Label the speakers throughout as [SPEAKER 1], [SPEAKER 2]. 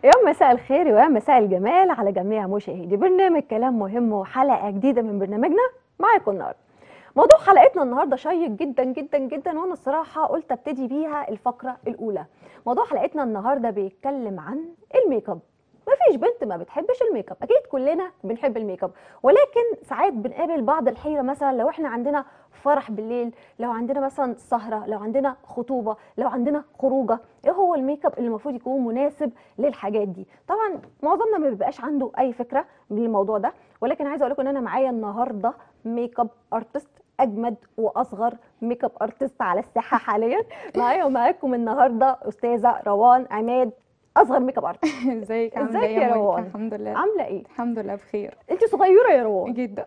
[SPEAKER 1] يا مساء الخير ويا مساء الجمال على جميع مشاهدي برنامج كلام مهم وحلقه جديده من برنامجنا معاكم النهارده موضوع حلقتنا النهارده شيق جدا جدا جدا وانا الصراحه قلت ابتدي بيها الفقره الاولى موضوع حلقتنا النهارده بيتكلم عن الميك اب مفيش بنت ما بتحبش الميك اب اكيد كلنا بنحب الميك اب ولكن ساعات بنقابل بعض الحيره مثلا لو احنا عندنا فرح بالليل لو عندنا مثلا سهره لو عندنا خطوبه لو عندنا خروجه ايه هو الميك اب اللي المفروض يكون مناسب للحاجات دي طبعا معظمنا ما بيبقاش عنده اي فكره من الموضوع ده ولكن عايزه اقول لكم ان انا معايا النهارده ميك اب ارتست اجمد واصغر ميك اب ارتست على الساحه حاليا معايا ومعاكم النهارده استاذه روان عماد اصغر ميك اب ارتست
[SPEAKER 2] ازيك عامله
[SPEAKER 1] ازيك
[SPEAKER 2] ايه
[SPEAKER 1] يا
[SPEAKER 2] مونيكا؟
[SPEAKER 1] روان؟
[SPEAKER 2] الحمد لله
[SPEAKER 1] عامله ايه
[SPEAKER 2] الحمد لله بخير
[SPEAKER 1] انت صغيره يا روان
[SPEAKER 2] جدا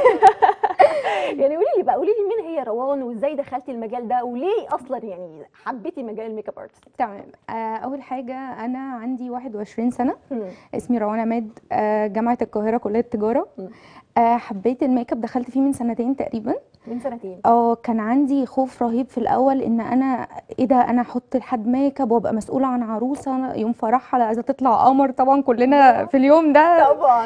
[SPEAKER 1] يعني قولي لي بقى قولي لي مين هي روان وازاي دخلتي المجال ده وليه اصلا يعني حبيتي مجال الميك اب ارتست
[SPEAKER 2] تمام آه، اول حاجه انا عندي 21 سنه
[SPEAKER 1] مم.
[SPEAKER 2] اسمي روان عماد آه، جامعه القاهره كليه التجاره
[SPEAKER 1] مم.
[SPEAKER 2] آه، حبيت الميك اب دخلت فيه من سنتين تقريبا
[SPEAKER 1] من سنتين
[SPEAKER 2] اه كان عندي خوف رهيب في الاول ان انا ايه ده انا احط لحد ميك اب وابقى مسؤوله عن عروسه يوم فرحها عايزه تطلع قمر طبعا كلنا في اليوم ده
[SPEAKER 1] طبعا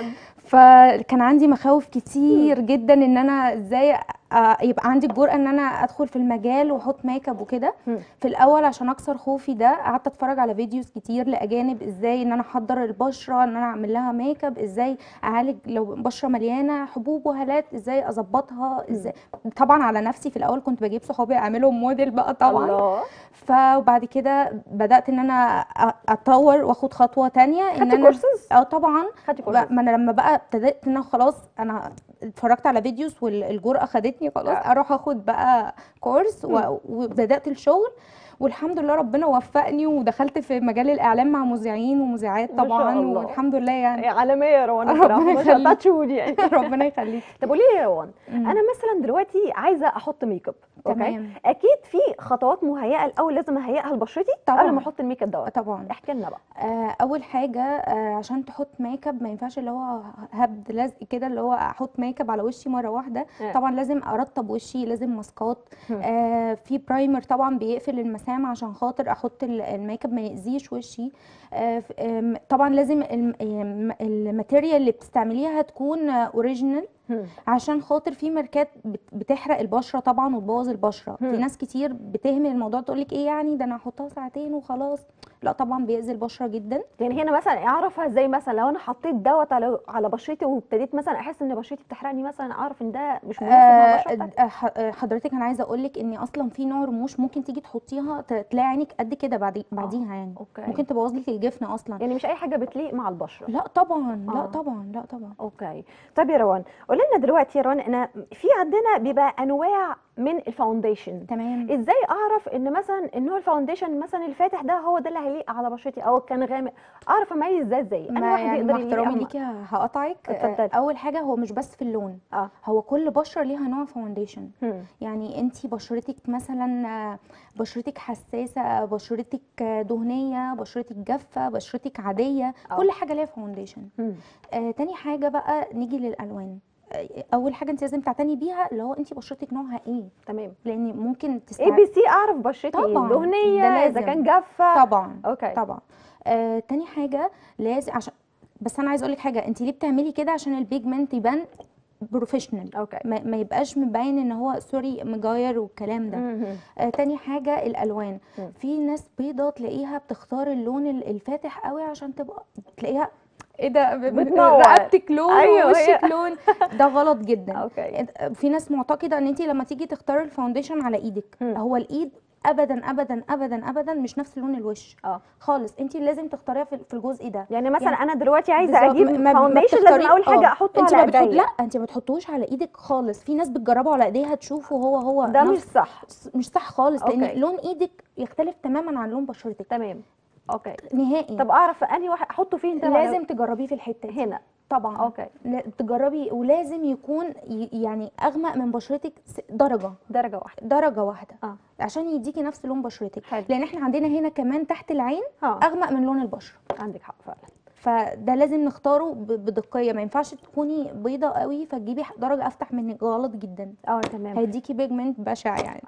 [SPEAKER 2] فكان عندي مخاوف كتير جدا ان انا ازاي آه، يبقى عندي الجرأة ان انا ادخل في المجال واحط ميك اب وكده
[SPEAKER 1] مم.
[SPEAKER 2] في الاول عشان اكسر خوفي ده قعدت اتفرج على فيديوز كتير لاجانب ازاي ان انا احضر البشره ان انا اعمل لها ميك اب ازاي اعالج لو بشره مليانه حبوب وهالات ازاي اظبطها ازاي طبعا على نفسي في الاول كنت بجيب صحابي اعملهم موديل بقى طبعا
[SPEAKER 1] الله
[SPEAKER 2] فبعد كده بدات ان انا أ- اتطور واخد خطوه تانية ان
[SPEAKER 1] خدتي
[SPEAKER 2] انا
[SPEAKER 1] كورسز
[SPEAKER 2] اه طبعا
[SPEAKER 1] خدتي
[SPEAKER 2] بقى-
[SPEAKER 1] كورسز
[SPEAKER 2] ما انا لما بقى ابتديت ان أنا خلاص انا اتفرجت على فيديوز والجرأة خدتني خلاص
[SPEAKER 1] آه.
[SPEAKER 2] اروح اخد بقى كورس
[SPEAKER 1] مم.
[SPEAKER 2] و- وبدات الشغل والحمد لله ربنا وفقني ودخلت في مجال الاعلام مع مذيعين ومذيعات
[SPEAKER 1] ما شاء
[SPEAKER 2] طبعا
[SPEAKER 1] الله.
[SPEAKER 2] والحمد لله يعني
[SPEAKER 1] عالميه يا روان
[SPEAKER 2] ربنا
[SPEAKER 1] الصراحه ما شاء الله
[SPEAKER 2] يخليك.
[SPEAKER 1] تشهد يعني
[SPEAKER 2] ربنا يخليك
[SPEAKER 1] طب قولي لي يا روان
[SPEAKER 2] مم.
[SPEAKER 1] انا مثلا دلوقتي عايزه احط ميك اب اوكي
[SPEAKER 2] تمام
[SPEAKER 1] اكيد في خطوات مهيئه الاول لازم اهيئها لبشرتي
[SPEAKER 2] طبعاً.
[SPEAKER 1] قبل ما احط الميك اب دوت
[SPEAKER 2] طبعا
[SPEAKER 1] احكي لنا بقى
[SPEAKER 2] آه، اول حاجه آه، عشان تحط ميك اب ما ينفعش اللي هو هبد لزق كده اللي هو احط ميك اب على وشي مره واحده
[SPEAKER 1] آه.
[SPEAKER 2] طبعا لازم ارطب وشي لازم ماسكات
[SPEAKER 1] هم.
[SPEAKER 2] آه في برايمر طبعا بيقفل المسام عشان خاطر احط ال- الميك اب ما يأذيش وشي آه ف- آم، طبعا لازم الم- آم، الماتيريال اللي بتستعمليها تكون اوريجينال
[SPEAKER 1] هم.
[SPEAKER 2] عشان خاطر في ماركات بت- بتحرق البشره طبعا وتبوظ البشره
[SPEAKER 1] هم.
[SPEAKER 2] في ناس كتير بتهمل الموضوع تقول لك ايه يعني ده انا هحطها ساعتين وخلاص لا طبعا بيأذي البشره جدا
[SPEAKER 1] يعني هنا مثلا اعرفها ازاي مثلا لو انا حطيت دوت على على بشرتي وابتديت مثلا احس ان بشرتي بتحرقني مثلا اعرف ان ده مش مناسب مع البشره بتاعتي
[SPEAKER 2] آه، ح- آه، حضرتك انا عايزه اقول لك ان اصلا في نوع رموش ممكن تيجي تحطيها ت- تلاقي عينك قد كده بعد بعديها يعني
[SPEAKER 1] اوكي
[SPEAKER 2] ممكن تبوظ لك الجفن اصلا
[SPEAKER 1] يعني مش اي حاجه بتليق مع البشره
[SPEAKER 2] لا طبعا
[SPEAKER 1] آه.
[SPEAKER 2] لا طبعا لا طبعا
[SPEAKER 1] اوكي طب يا روان قولي لنا دلوقتي يا روان انا في عندنا بيبقى انواع من الفاونديشن
[SPEAKER 2] تمام
[SPEAKER 1] ازاي اعرف ان مثلا النوع الفاونديشن مثلا الفاتح ده هو ده اللي هيليق على بشرتي او كان غامق اعرف اميز ده ازاي انا
[SPEAKER 2] ما
[SPEAKER 1] واحد
[SPEAKER 2] يعني
[SPEAKER 1] يقدر
[SPEAKER 2] مع
[SPEAKER 1] يليق
[SPEAKER 2] احترامي
[SPEAKER 1] أما-
[SPEAKER 2] ليكي هقطعك آه،
[SPEAKER 1] اتفضلي.
[SPEAKER 2] اول حاجه هو مش بس في اللون
[SPEAKER 1] اه
[SPEAKER 2] هو كل بشره ليها نوع فاونديشن
[SPEAKER 1] هم.
[SPEAKER 2] يعني انت بشرتك مثلا آه، بشرتك حساسه بشرتك آه، دهنيه بشرتك جافه بشرتك عاديه
[SPEAKER 1] آه.
[SPEAKER 2] كل حاجه ليها فاونديشن
[SPEAKER 1] هم.
[SPEAKER 2] آه تاني حاجه بقى نيجي للالوان آه، اول حاجه انت لازم تعتني بيها اللي هو انت بشرتك نوعها ايه
[SPEAKER 1] تمام
[SPEAKER 2] لان ممكن
[SPEAKER 1] اي
[SPEAKER 2] تستعمل
[SPEAKER 1] بي سي اعرف بشرتي ايه
[SPEAKER 2] طبعاً،
[SPEAKER 1] دهنيه
[SPEAKER 2] ده
[SPEAKER 1] اذا
[SPEAKER 2] لازم.
[SPEAKER 1] كان جافه
[SPEAKER 2] طبعا
[SPEAKER 1] اوكي
[SPEAKER 2] طبعا آه تاني حاجه لازم عشان بس انا عايزه اقول لك حاجه انت ليه بتعملي كده عشان البيجمنت يبان بروفيشنال
[SPEAKER 1] اوكي
[SPEAKER 2] ما, ما يبقاش مبين ان هو سوري مجاير والكلام ده
[SPEAKER 1] مهم.
[SPEAKER 2] آه تاني حاجه الالوان
[SPEAKER 1] مم.
[SPEAKER 2] في ناس بيضه تلاقيها بتختار اللون ال- الفاتح قوي عشان تبقى تلاقيها ايه ده ب- ب-
[SPEAKER 1] بتنور.
[SPEAKER 2] رقبتك لون
[SPEAKER 1] أيوة،
[SPEAKER 2] ووشك
[SPEAKER 1] هي-
[SPEAKER 2] لون ده غلط جدا
[SPEAKER 1] اوكي
[SPEAKER 2] في ناس معتقده ان انت لما تيجي تختاري الفاونديشن على ايدك
[SPEAKER 1] مم.
[SPEAKER 2] هو الايد ابدا ابدا ابدا ابدا مش نفس لون الوش
[SPEAKER 1] اه
[SPEAKER 2] خالص انت لازم تختاريها في في الجزء ده
[SPEAKER 1] يعني مثلا
[SPEAKER 2] يعني
[SPEAKER 1] انا دلوقتي عايزه
[SPEAKER 2] بالظبط،
[SPEAKER 1] اجيب
[SPEAKER 2] ما- ما- ما
[SPEAKER 1] فاونديشن لازم
[SPEAKER 2] بتختاري-
[SPEAKER 1] اول حاجه
[SPEAKER 2] آه.
[SPEAKER 1] احطه
[SPEAKER 2] انت
[SPEAKER 1] على
[SPEAKER 2] ما بتحط
[SPEAKER 1] ايديا
[SPEAKER 2] لا انت ما بتحطوش على ايدك خالص في ناس بتجربه على ايديها تشوفه هو هو
[SPEAKER 1] ده مش
[SPEAKER 2] نفس-
[SPEAKER 1] صح
[SPEAKER 2] مش صح خالص لان
[SPEAKER 1] أوكي.
[SPEAKER 2] لون ايدك يختلف تماما عن لون بشرتك
[SPEAKER 1] تمام اوكي
[SPEAKER 2] نهائي
[SPEAKER 1] طب اعرف انهي واحد احطه فين ده
[SPEAKER 2] لازم تجربيه في الحته دي
[SPEAKER 1] هنا
[SPEAKER 2] طبعا
[SPEAKER 1] اوكي
[SPEAKER 2] لا- تجربي ولازم يكون ي- يعني اغمق من بشرتك س- درجه
[SPEAKER 1] درجه واحده
[SPEAKER 2] درجه واحده
[SPEAKER 1] اه
[SPEAKER 2] عشان يديكي نفس لون بشرتك
[SPEAKER 1] حلو
[SPEAKER 2] لان احنا عندنا هنا كمان تحت العين
[SPEAKER 1] اه
[SPEAKER 2] اغمق من لون البشره
[SPEAKER 1] عندك حق فعلا
[SPEAKER 2] فده لازم نختاره ب- بدقيه ما ينفعش تكوني بيضه قوي فتجيبي درجه افتح منك غلط جدا
[SPEAKER 1] اه تمام
[SPEAKER 2] هيديكي بيجمنت بشع يعني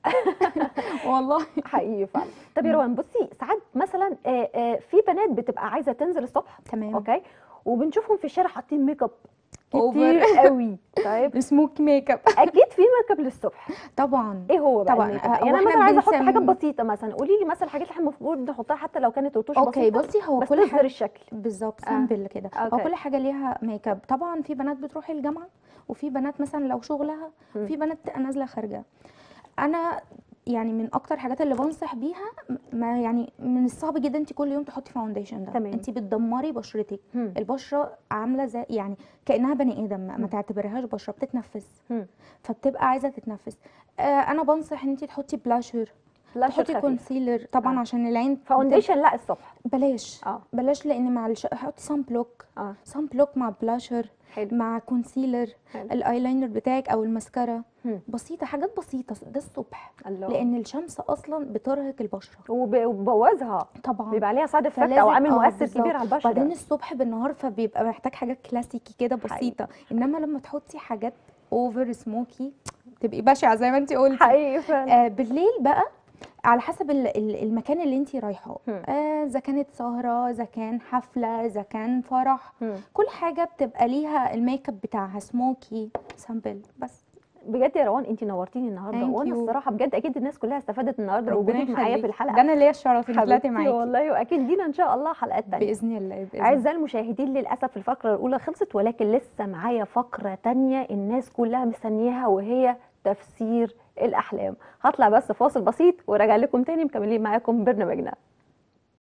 [SPEAKER 2] والله
[SPEAKER 1] حقيقي فعلا طب يا
[SPEAKER 2] مم.
[SPEAKER 1] روان بصي ساعات مثلا آه، آه، في بنات بتبقى عايزه تنزل الصبح
[SPEAKER 2] تمام
[SPEAKER 1] اوكي وبنشوفهم في الشارع حاطين ميك اب
[SPEAKER 2] Over.
[SPEAKER 1] كتير قوي طيب
[SPEAKER 2] سموك ميك اب
[SPEAKER 1] اكيد في ميك اب للصبح
[SPEAKER 2] طبعا
[SPEAKER 1] ايه هو بقى
[SPEAKER 2] طبعاً،
[SPEAKER 1] الميك اب؟
[SPEAKER 2] آه،
[SPEAKER 1] يعني
[SPEAKER 2] هو
[SPEAKER 1] انا
[SPEAKER 2] إحنا
[SPEAKER 1] مثلا عايزه احط حاجات
[SPEAKER 2] بنسم-
[SPEAKER 1] بسيطه مثلا قولي لي مثلا الحاجات اللي احنا المفروض نحطها حتى لو كانت رتوش
[SPEAKER 2] اوكي
[SPEAKER 1] بسيطه
[SPEAKER 2] بصي هو
[SPEAKER 1] بس
[SPEAKER 2] كل
[SPEAKER 1] تظهر
[SPEAKER 2] حاجه
[SPEAKER 1] الشكل
[SPEAKER 2] بالظبط
[SPEAKER 1] آه.
[SPEAKER 2] سامبل كده هو
[SPEAKER 1] أوكي.
[SPEAKER 2] كل حاجه ليها ميك اب طبعا في بنات بتروح الجامعه وفي بنات مثلا لو شغلها
[SPEAKER 1] مم.
[SPEAKER 2] في بنات تبقى نازله خارجه انا يعني من اكتر الحاجات اللي بنصح بيها ما يعني من الصعب جدا انت كل يوم تحطي فاونديشن ده
[SPEAKER 1] تمام.
[SPEAKER 2] انت بتدمري بشرتك
[SPEAKER 1] مم.
[SPEAKER 2] البشره عامله زي يعني كانها بني ادم ما-
[SPEAKER 1] مم.
[SPEAKER 2] ما تعتبرهاش بشره بتتنفس
[SPEAKER 1] مم.
[SPEAKER 2] فبتبقى عايزه تتنفس آه انا بنصح ان انت تحطي بلاشر
[SPEAKER 1] بلاشر
[SPEAKER 2] تحطي
[SPEAKER 1] خفيف
[SPEAKER 2] كونسيلر طبعا
[SPEAKER 1] آه.
[SPEAKER 2] عشان العين بتبقى-
[SPEAKER 1] فاونديشن لا الصبح
[SPEAKER 2] بلاش
[SPEAKER 1] اه
[SPEAKER 2] بلاش لان مع الش... حطي سان بلوك
[SPEAKER 1] اه
[SPEAKER 2] سان بلوك مع بلاشر
[SPEAKER 1] حلو
[SPEAKER 2] مع كونسيلر
[SPEAKER 1] حلو.
[SPEAKER 2] الايلاينر بتاعك او الماسكارا
[SPEAKER 1] مم.
[SPEAKER 2] بسيطه حاجات بسيطه ده الصبح
[SPEAKER 1] الله
[SPEAKER 2] لان الشمس اصلا بترهق البشره
[SPEAKER 1] وب- وبوظها
[SPEAKER 2] طبعا
[SPEAKER 1] بيبقى عليها سايد افكت
[SPEAKER 2] فلازم-
[SPEAKER 1] او عامل
[SPEAKER 2] آه،
[SPEAKER 1] مؤثر
[SPEAKER 2] بالظبط.
[SPEAKER 1] كبير على البشره
[SPEAKER 2] بعدين الصبح بالنهار فبيبقى محتاج حاجات كلاسيكي كده
[SPEAKER 1] حقيقي.
[SPEAKER 2] بسيطه انما لما تحطي حاجات اوفر سموكي تبقي بشعه زي ما انت قلتي
[SPEAKER 1] حقيقي فعلا
[SPEAKER 2] آه بالليل بقى على حسب ال- ال- المكان اللي انت رايحاه
[SPEAKER 1] هم.
[SPEAKER 2] آه، اذا كانت سهره اذا كان حفله اذا كان فرح
[SPEAKER 1] مم.
[SPEAKER 2] كل حاجه بتبقى ليها الميك اب بتاعها سموكي سامبل بس
[SPEAKER 1] بجد يا روان انت نورتيني النهارده
[SPEAKER 2] Thank
[SPEAKER 1] وانا
[SPEAKER 2] you.
[SPEAKER 1] الصراحه بجد اكيد الناس كلها استفادت النهارده
[SPEAKER 2] ربنا
[SPEAKER 1] بوجودك معايا
[SPEAKER 2] يخليك
[SPEAKER 1] في الحلقه
[SPEAKER 2] ده انا ليا الشرف اني طلعتي
[SPEAKER 1] حبيبتي
[SPEAKER 2] معاكي
[SPEAKER 1] والله واكيد لينا ان شاء الله حلقات تانية
[SPEAKER 2] باذن الله باذن الله
[SPEAKER 1] اعزائي المشاهدين للاسف الفقره الاولى خلصت ولكن لسه معايا فقره تانية الناس كلها مستنياها وهي تفسير الاحلام هطلع بس فاصل بسيط وراجع لكم تاني مكملين معاكم برنامجنا